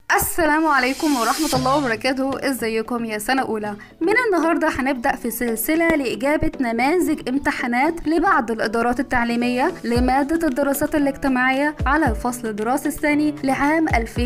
السلام عليكم ورحمة الله وبركاته ازيكم يا سنة أولى من النهاردة هنبدأ في سلسلة لإجابة نماذج امتحانات لبعض الإدارات التعليمية لمادة الدراسات الاجتماعية على الفصل الدراسي الثاني لعام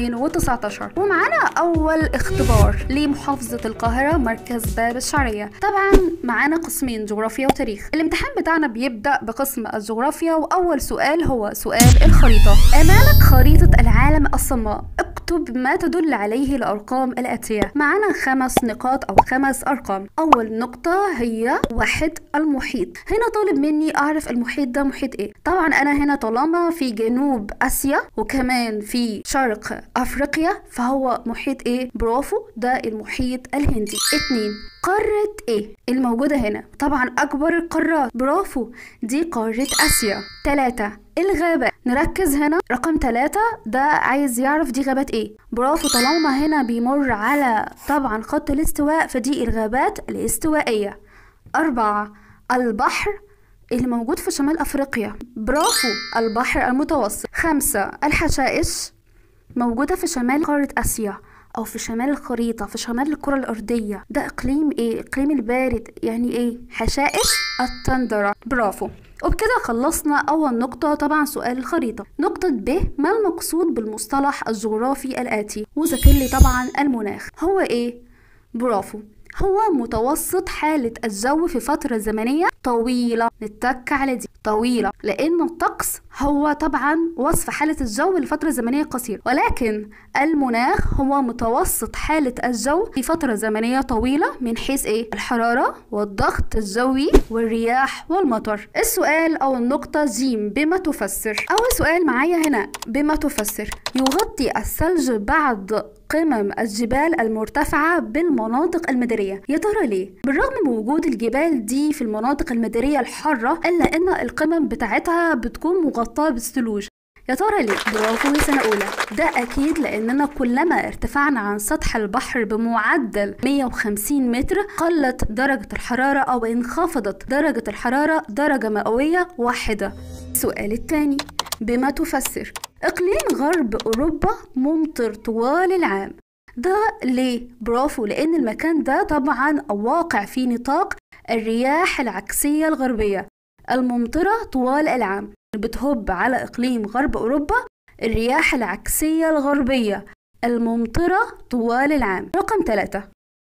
2019 ومعانا أول اختبار لمحافظة القاهرة مركز باب الشعرية طبعا معانا قسمين جغرافيا وتاريخ الامتحان بتاعنا بيبدأ بقسم الجغرافيا وأول سؤال هو سؤال الخريطة أمامك خريطة العالم الصماء اكتب ما تدل عليه الأرقام الآتية معنا خمس نقاط أو خمس أرقام أول نقطة هي واحد المحيط هنا طالب مني أعرف المحيط ده محيط إيه طبعا أنا هنا طالما في جنوب آسيا وكمان في شرق أفريقيا فهو محيط إيه برافو ده المحيط الهندي اتنين قارة ايه الموجودة هنا طبعا أكبر القارات برافو دي قارة آسيا تلاتة الغابة نركز هنا رقم تلاتة ده عايز يعرف دي غابات ايه برافو طالما هنا بيمر على طبعا خط الاستواء فدي الغابات الاستوائية أربعة البحر اللي موجود في شمال أفريقيا برافو البحر المتوسط خمسة الحشائش موجودة في شمال قارة آسيا أو في شمال الخريطة في شمال الكرة الأرضية ده إقليم إيه؟ إقليم البارد يعني إيه؟ حشائش التندرة برافو وبكده خلصنا أول نقطة طبعا سؤال الخريطة نقطة ب ما المقصود بالمصطلح الجغرافي الآتي وذكر لي طبعا المناخ هو إيه؟ برافو هو متوسط حالة الجو في فترة زمنية طويلة نتك على دي طويلة لأن الطقس هو طبعا وصف حالة الجو لفترة زمنية قصيرة ولكن المناخ هو متوسط حالة الجو في فترة زمنية طويلة من حيث ايه الحرارة والضغط الجوي والرياح والمطر السؤال أو النقطة جيم بما تفسر أول سؤال معايا هنا بما تفسر يغطي الثلج بعض قمم الجبال المرتفعة بالمناطق المدارية يا ترى ليه؟ بالرغم من وجود الجبال دي في المناطق المدارية الحارة إلا إن القمم بتاعتها بتكون مغطاة بالثلوج يا ترى ليه؟ برافو يا سنة أولى ده أكيد لأننا كلما ارتفعنا عن سطح البحر بمعدل 150 متر قلت درجة الحرارة أو انخفضت درجة الحرارة درجة مئوية واحدة السؤال الثاني بما تفسر إقليم غرب أوروبا ممطر طوال العام ده ليه؟ برافو لأن المكان ده طبعا واقع في نطاق الرياح العكسية الغربية الممطرة طوال العام بتهب على إقليم غرب أوروبا الرياح العكسية الغربية الممطرة طوال العام رقم ثلاثة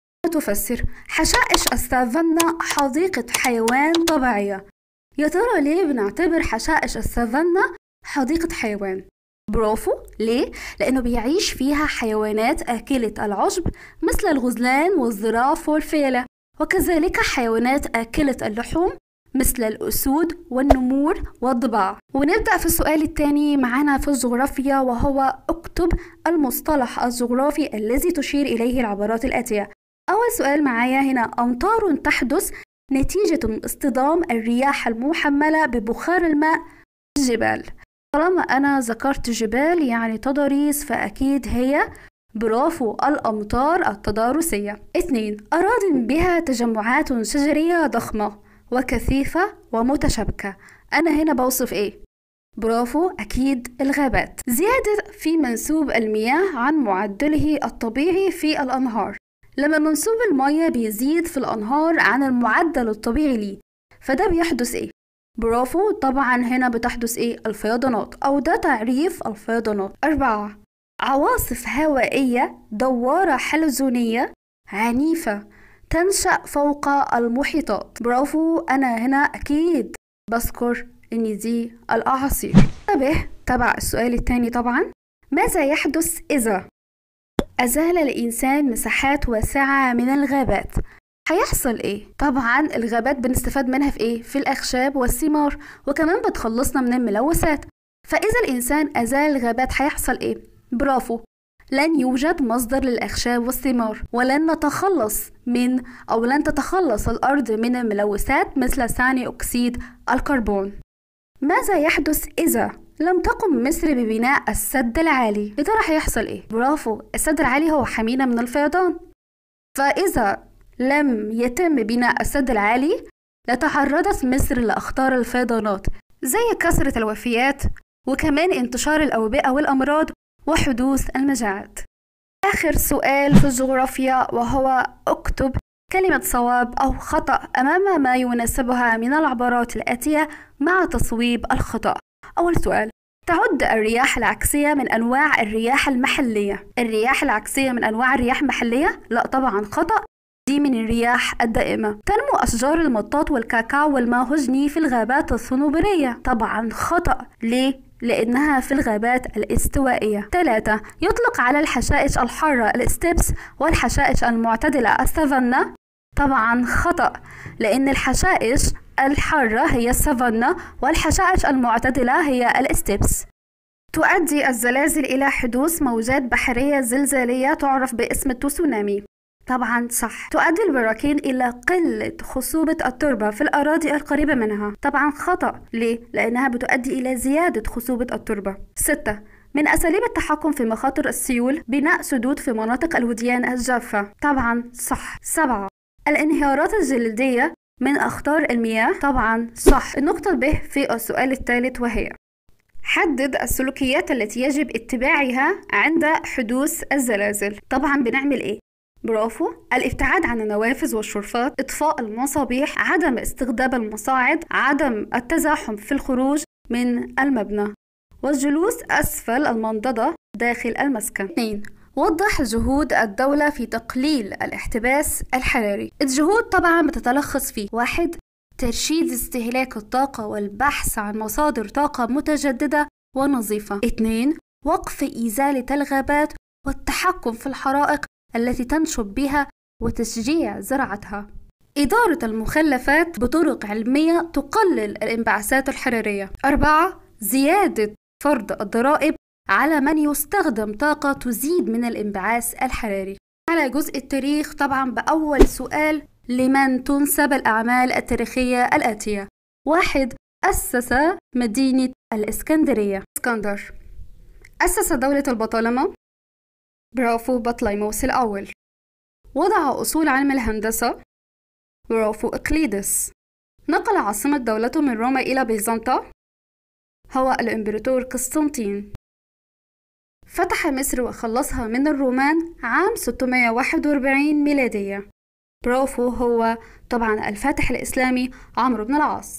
تفسر حشائش السافانا حديقة حيوان طبيعية يا ترى ليه بنعتبر حشائش السافانا حديقة حيوان برافو ليه؟ لأنه بيعيش فيها حيوانات آكلة العشب مثل الغزلان والزراف والفيلة وكذلك حيوانات آكلة اللحوم مثل الأسود والنمور والضباع ونبدأ في السؤال الثاني معنا في الجغرافيا وهو اكتب المصطلح الجغرافي الذي تشير إليه العبارات الآتية أول سؤال معايا هنا أمطار تحدث نتيجة اصطدام الرياح المحملة ببخار الماء في الجبال طالما أنا ذكرت جبال يعني تضاريس فأكيد هي برافو الأمطار التضارسية اثنين أراض بها تجمعات شجرية ضخمة وكثيفة ومتشابكة أنا هنا بوصف إيه؟ برافو أكيد الغابات زيادة في منسوب المياه عن معدله الطبيعي في الأنهار لما منسوب المياه بيزيد في الأنهار عن المعدل الطبيعي ليه فده بيحدث إيه؟ برافو طبعا هنا بتحدث إيه؟ الفيضانات أو ده تعريف الفيضانات أربعة عواصف هوائية دوارة حلزونية عنيفة تنشأ فوق المحيطات برافو أنا هنا أكيد بذكر إن دي الأعاصير انتبه تبع السؤال الثاني طبعا ماذا يحدث إذا أزال الإنسان مساحات واسعة من الغابات هيحصل ايه؟ طبعا الغابات بنستفاد منها في ايه؟ في الأخشاب والثمار وكمان بتخلصنا من الملوثات فإذا الإنسان أزال الغابات هيحصل ايه؟ برافو لن يوجد مصدر للأخشاب والثمار ولن نتخلص من أو لن تتخلص الأرض من الملوثات مثل ثاني أكسيد الكربون ماذا يحدث إذا لم تقم مصر ببناء السد العالي يا ترى هيحصل ايه برافو السد العالي هو حمينا من الفيضان فاذا لم يتم بناء السد العالي لتعرضت مصر لاخطار الفيضانات زي كثره الوفيات وكمان انتشار الاوبئه والامراض وحدوث المجاعات آخر سؤال في الجغرافيا وهو اكتب كلمة صواب أو خطأ أمام ما يناسبها من العبارات الآتية مع تصويب الخطأ أول سؤال تعد الرياح العكسية من أنواع الرياح المحلية الرياح العكسية من أنواع الرياح المحلية؟ لا طبعا خطأ دي من الرياح الدائمة تنمو أشجار المطاط والكاكاو والماهوجني في الغابات الصنوبرية طبعا خطأ ليه؟ لأنها في الغابات الاستوائية ثلاثة يطلق على الحشائش الحارة الستيبس والحشائش المعتدلة السافانا طبعا خطأ لأن الحشائش الحارة هي السافانا والحشائش المعتدلة هي الستيبس تؤدي الزلازل إلى حدوث موجات بحرية زلزالية تعرف باسم التسونامي طبعا صح تؤدي البراكين إلى قلة خصوبة التربة في الأراضي القريبة منها طبعا خطأ ليه؟ لأنها بتؤدي إلى زيادة خصوبة التربة ستة من أساليب التحكم في مخاطر السيول بناء سدود في مناطق الوديان الجافة طبعا صح سبعة الانهيارات الجليدية من أخطار المياه طبعا صح النقطة ب في السؤال الثالث وهي حدد السلوكيات التي يجب اتباعها عند حدوث الزلازل طبعا بنعمل ايه برافو الابتعاد عن النوافذ والشرفات إطفاء المصابيح عدم استخدام المصاعد عدم التزاحم في الخروج من المبنى والجلوس أسفل المنضدة داخل المسكن 2 وضح جهود الدولة في تقليل الاحتباس الحراري الجهود طبعا بتتلخص في واحد ترشيد استهلاك الطاقة والبحث عن مصادر طاقة متجددة ونظيفة اثنين وقف إزالة الغابات والتحكم في الحرائق التي تنشب بها وتشجيع زراعتها إدارة المخلفات بطرق علمية تقلل الانبعاثات الحرارية أربعة زيادة فرض الضرائب على من يستخدم طاقة تزيد من الانبعاث الحراري على جزء التاريخ طبعا بأول سؤال لمن تنسب الأعمال التاريخية الآتية واحد أسس مدينة الإسكندرية اسكندر أسس دولة البطالمة برافو بطليموس الأول وضع أصول علم الهندسة برافو إقليدس نقل عاصمة دولته من روما إلى بيزنطة هو الإمبراطور قسطنطين فتح مصر وخلصها من الرومان عام 641 ميلادية برافو هو طبعا الفاتح الإسلامي عمرو بن العاص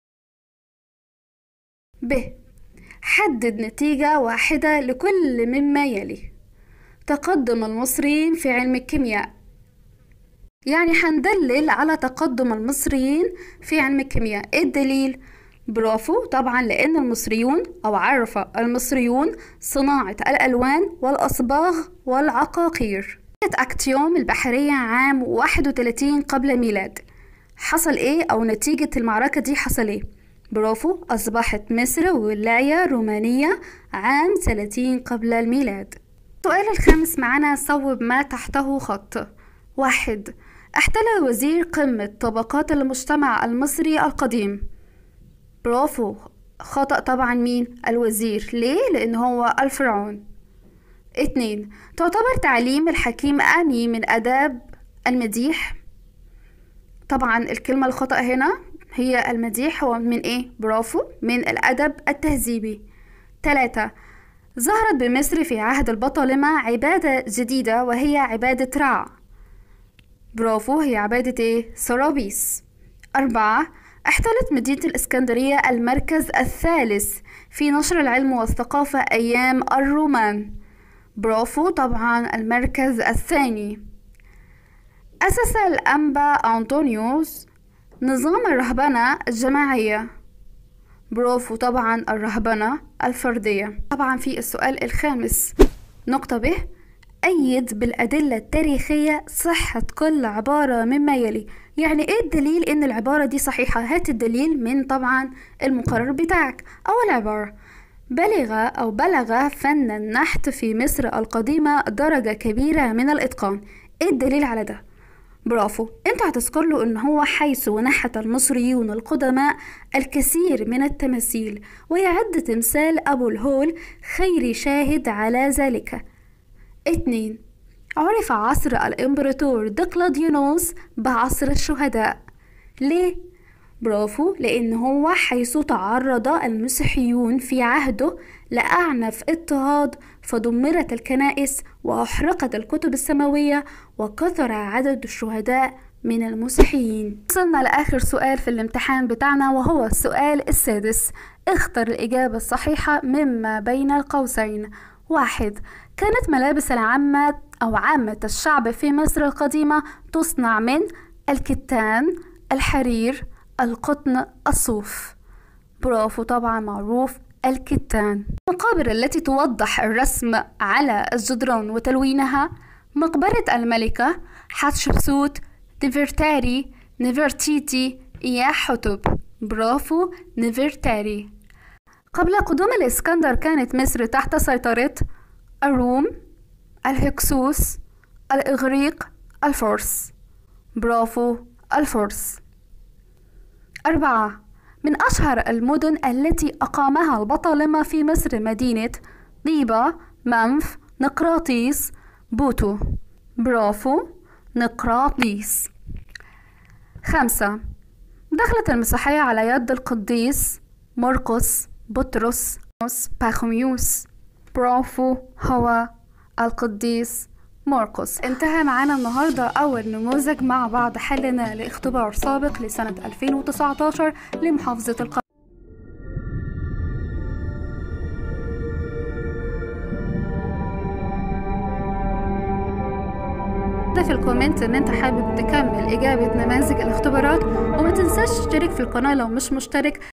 ب حدد نتيجة واحدة لكل مما يلي تقدم المصريين في علم الكيمياء يعني حندلل على تقدم المصريين في علم الكيمياء ايه الدليل برافو طبعا لان المصريون او عرف المصريون صناعة الالوان والاصباغ والعقاقير اكتيوم البحرية عام 31 قبل الميلاد حصل ايه او نتيجة المعركة دي حصل ايه برافو أصبحت مصر ولاية رومانية عام 30 قبل الميلاد السؤال الخامس معنا صوب ما تحته خط واحد احتل وزير قمة طبقات المجتمع المصري القديم برافو خطأ طبعا مين الوزير ليه لأن هو الفرعون اتنين تعتبر تعليم الحكيم أني من أداب المديح طبعا الكلمة الخطأ هنا هي المديح هو من ايه برافو من الأدب التهذيبي تلاتة ظهرت بمصر في عهد البطالمة عبادة جديدة وهي عبادة رع برافو هي عبادة ايه؟ سرابيس أربعة احتلت مدينة الإسكندرية المركز الثالث في نشر العلم والثقافة أيام الرومان برافو طبعا المركز الثاني أسس الأنبا أنطونيوس نظام الرهبنة الجماعية برافو طبعا الرهبنة الفردية طبعا في السؤال الخامس نقطة ب أيد بالأدلة التاريخية صحة كل عبارة مما يلي يعني إيه الدليل إن العبارة دي صحيحة هات الدليل من طبعا المقرر بتاعك أول عبارة بلغ أو بلغ فن النحت في مصر القديمة درجة كبيرة من الإتقان إيه الدليل على ده؟ برافو انت هتذكر له ان هو حيث نحت المصريون القدماء الكثير من التماثيل ويعد تمثال ابو الهول خير شاهد على ذلك اتنين عرف عصر الامبراطور دقلاديونوس بعصر الشهداء ليه برافو لأن هو حيث تعرض المسيحيون في عهده لأعنف اضطهاد فدمرت الكنائس وأحرقت الكتب السماوية وكثر عدد الشهداء من المسيحيين وصلنا لآخر سؤال في الامتحان بتاعنا وهو السؤال السادس اختر الإجابة الصحيحة مما بين القوسين واحد كانت ملابس العامة أو عامة الشعب في مصر القديمة تصنع من الكتان الحرير القطن الصوف برافو طبعا معروف الكتان المقابر التي توضح الرسم على الجدران وتلوينها مقبرة الملكة حتشبسوت نفرتاري نفرتيتي يا حتب برافو نفرتاري قبل قدوم الإسكندر كانت مصر تحت سيطرة الروم الهكسوس الإغريق الفرس برافو الفرس أربعة من أشهر المدن التي أقامها البطالمة في مصر مدينة طيبة منف نقراطيس بوتو برافو نقراطيس خمسة دخلت المسيحية على يد القديس مرقس بطرس باخوميوس برافو هو القديس مرقس انتهى معانا النهاردة أول نموذج مع بعض حلنا لاختبار سابق لسنة 2019 لمحافظة القاهرة في الكومنت ان انت حابب تكمل اجابة نماذج الاختبارات وما تنساش تشترك في القناة لو مش مشترك